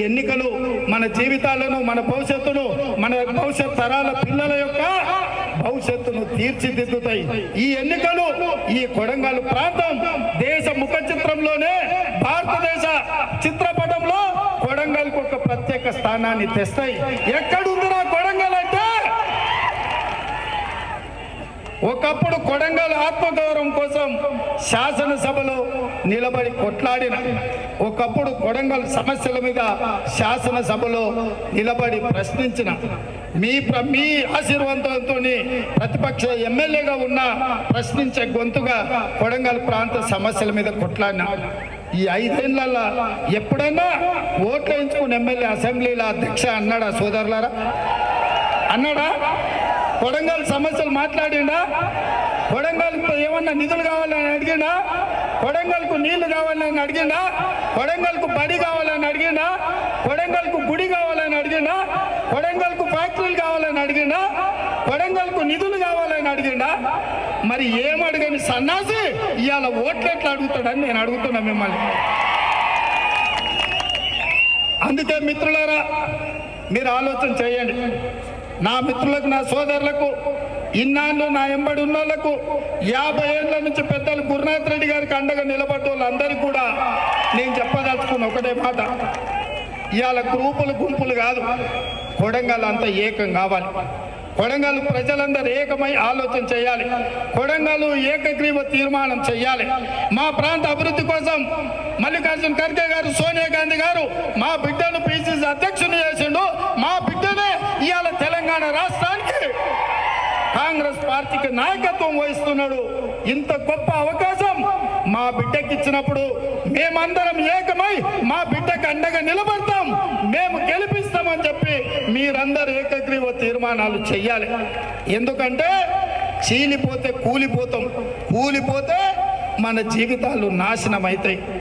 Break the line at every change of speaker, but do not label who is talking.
ఎన్నికలు మన జీవితాలను మన భవిష్యత్తును మన భవిష్యత్ తరాల పిల్లల యొక్క భవిష్యత్తును తీర్చిదిద్దుతాయి ఈ ఎన్నికలు ఈ కొడంగల్ ప్రాంతం దేశ ముఖ చిత్రంలోనే భారతదేశ చిత్రపటంలో కొడంగల్కు ఒక ప్రత్యేక స్థానాన్ని తెస్తాయి ఎక్కడుందిరా కొడంగల్ అంటే ఒకప్పుడు కొడంగల్ ఆత్మగౌరవం కోసం శాసనసభలో నిలబడి కొట్లాడిన ఒకప్పుడు కొడంగల్ సమస్యల మీద శాసనసభలో నిలబడి ప్రశ్నించిన మీ ప్ర- మీ ఆశీర్వాదంతో ప్రతిపక్ష ఎమ్మెల్యేగా ఉన్న ప్రశ్నించే గొంతుగా కొడంగల్ ప్రాంత సమస్యల మీద కొట్లాడిన ఈ ఐదేళ్లలో ఎప్పుడైనా ఓట్లు వేయించుకుని ఎమ్మెల్యే అసెంబ్లీలో అధ్యక్ష అన్నాడా సోదరులారా అన్నాడా కొడంగల్ సమస్యలు మాట్లాడిండా కొడంగల్కు ఏమన్నా నిధులు కావాలని అడిగిండా కొడంగల్కు నీళ్లు కావాలని అడిగిండా కొడంగల్కు బడి కావాలని అడిగిండా కొడంగల్కు గుడి కావాలని అడిగిండా కొడంగల్కు ఫ్యాక్టరీలు కావాలని అడిగిండా కొడంగల్కు నిధులు కావాలని అడిగిండా మరి ఏం అడగని సన్నాసి ఇవాళ ఓట్లు ఎట్లా అడుగుతాడని నేను అడుగుతున్నా మిమ్మల్ని అందుకే మిత్రులారా మీరు ఆలోచన చేయండి నా మిత్రులకు నా సోదరులకు ఇన్నాళ్ళు నా ఎంబడి ఉన్న వాళ్ళకు యాభై ఏళ్ళ నుంచి పెద్దలు గురునాథ్ రెడ్డి గారికి అండగా నిలబడ్డ వాళ్ళందరికీ కూడా నేను చెప్పదలుచుకున్న ఒకటే మాట ఇవాళ గ్రూపులు గుంపులు కాదు కొడంగల్ అంతా ఏకం కావాలి కొడంగల్ ప్రజలందరూ ఏకమై ఆలోచన చేయాలి కొడంగల్ ఏకగ్రీవ తీర్మానం చేయాలి మా ప్రాంత అభివృద్ధి కోసం మల్లికార్జున ఖర్గే గారు సోనియా గాంధీ గారు మా బిడ్డను పిసిసి అధ్యక్షుని చేసిండు మా బిడ్డనే ఇవాళ తెలంగాణ రాష్ట్రానికి కాంగ్రెస్ పార్టీకి నాయకత్వం వహిస్తున్నాడు ఇంత గొప్ప అవకాశం మా బిడ్డకి ఇచ్చినప్పుడు మేమందరం ఏకమై మా బిడ్డకు అండగా నిలబడతాం మేము గెలిపిస్తామని చెప్పి మీరందరూ ఏకగ్రీవ తీర్మానాలు చెయ్యాలి ఎందుకంటే చీలిపోతే కూలిపోతాం కూలిపోతే మన జీవితాలు నాశనం అవుతాయి